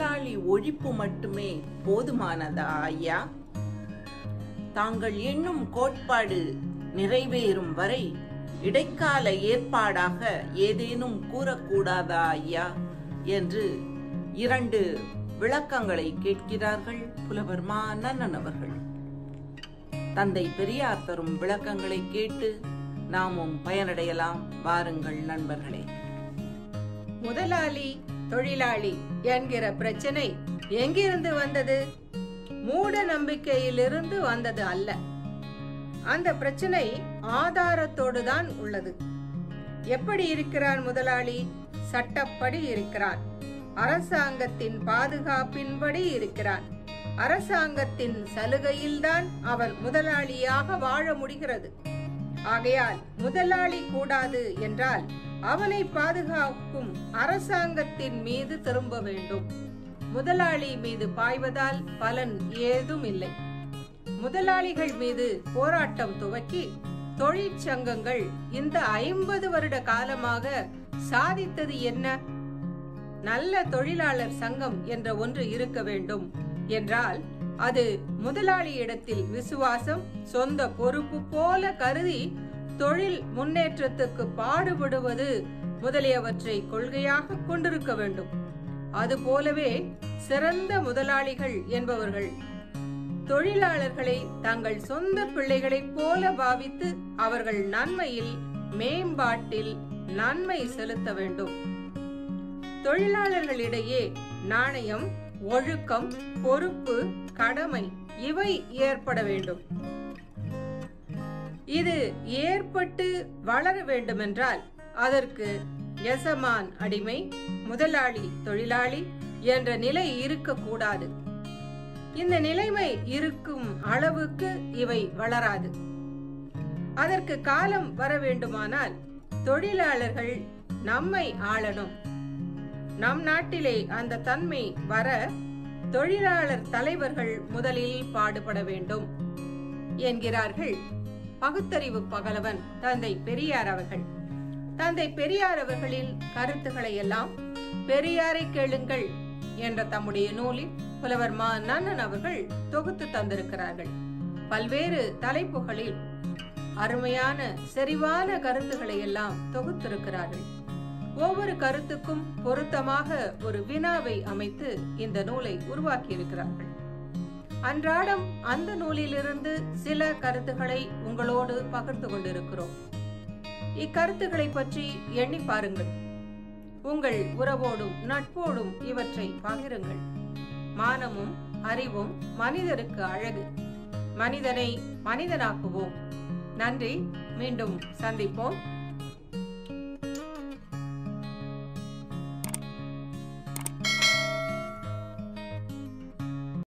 முதலாளி ஒழிப்பு மட்டுமே போதுமானதா ஐயா தாங்கள் எண்ணும் கோட்பாடு நிறைவேறும் வரை இடைக்கால ஏற்பாடாக ஏதேனும் கூறக்கூடாதா ஐயா என்று இரண்டு விளக்கங்களை கேட்கிறார்கள் புலவர் மா நன்னன் அவர்கள் தந்தை பெரியார் தரும் விளக்கங்களை கேட்டு நாமும் பயனடையலாம் வாருங்கள் நண்பர்களே முதலாளி தொழிலாளி என்கிற பிரச்சனை எங்கிருந்து வந்தது மூட நம்பிக்கையிலிருந்து வந்தது அல்ல அந்த பிரச்சனை ஆதாரத்தோடு தான் உள்ளது எப்படி இருக்கிறான் முதலாளி சட்டப்படி இருக்கிறான் அரசாங்கத்தின் பாதுகாப்பின்படி இருக்கிறான் அரசாங்கத்தின் சலுகையில்தான் அவன் முதலாளியாக வாழ முடிகிறது ஆகையால் முதலாளி கூடாது என்றால் அவனை பாதுகாக்கும் அரசாங்கத்தின் மீது திரும்ப வேண்டும் முதலாளி மீது பாய்வதால் பலன் ஏதும் இல்லை முதலாளிகள் மீது போராட்டம் துவக்கி தொழிற்சங்கங்கள் இந்த ஐம்பது வருட காலமாக சாதித்தது என்ன நல்ல தொழிலாளர் சங்கம் என்ற ஒன்று இருக்க வேண்டும் என்றால் அது முதலாளியிடத்தில் விசுவாசம் சொந்த பொறுப்பு போல கருதி தொழில் முன்னேற்றத்துக்கு பாடுபடுவது முதலியவற்றை கொள்கையாக கொண்டிருக்க வேண்டும் அது போலவே சிறந்த முதலாளிகள் என்பவர்கள் தொழிலாளர்களை தங்கள் சொந்த பிள்ளைகளைப் போல பாவித்து அவர்கள் நன்மையில் மேம்பாட்டில் நன்மை செலுத்த வேண்டும் தொழிலாளர்களிடையே நாணயம் ஒழுக்கம் பொறுப்பு கடமை இவை ஏற்பட வேண்டும் இது ஏற்பட்டு வளர வேண்டுமென்றால் அதற்கு எசமான் அடிமை முதலாளி தொழிலாளி என்ற நிலை இருக்கக்கூடாது இந்த நிலைமை இருக்கும் அளவுக்கு இவை வளராது அதற்கு காலம் வர வேண்டுமானால் தொழிலாளர்கள் நம்மை ஆளணும் நம் நாட்டிலே அந்த தன்மை வர தொழிலாளர் தலைவர்கள் முதலில் பாடுபட வேண்டும் என்கிறார்கள் பகுத்தறிவு பகலவன் தந்தை பெரியார் அவர்கள் தந்தை பெரியார் அவர்களின் கருத்துக்களை எல்லாம் பெரியாரை கேளுங்கள் என்ற தம்முடைய நூலில் புலவர் மா நன்னன் அவர்கள் தொகுத்து தந்திருக்கிறார்கள் பல்வேறு தலைப்புகளில் அருமையான செறிவான கருத்துக்களை எல்லாம் தொகுத்திருக்கிறார்கள் ஒவ்வொரு கருத்துக்கும் பொருத்தமாக ஒரு வினாவை அமைத்து இந்த நூலை உருவாக்கி இருக்கிறார்கள் அன்றாடம் அந்த நூலிலிருந்து சில கருத்துக்களை உங்களோடு பகிர்ந்து கொண்டிருக்கிறோம் இக்கருத்துக்களை பற்றி எண்ணி பாருங்கள் உங்கள் உறவோடும் நட்போடும் இவற்றை பகிருங்கள் மானமும் அறிவும் மனிதருக்கு அழகு மனிதனை மனிதனாக்குவோம் நன்றி மீண்டும் சந்திப்போம்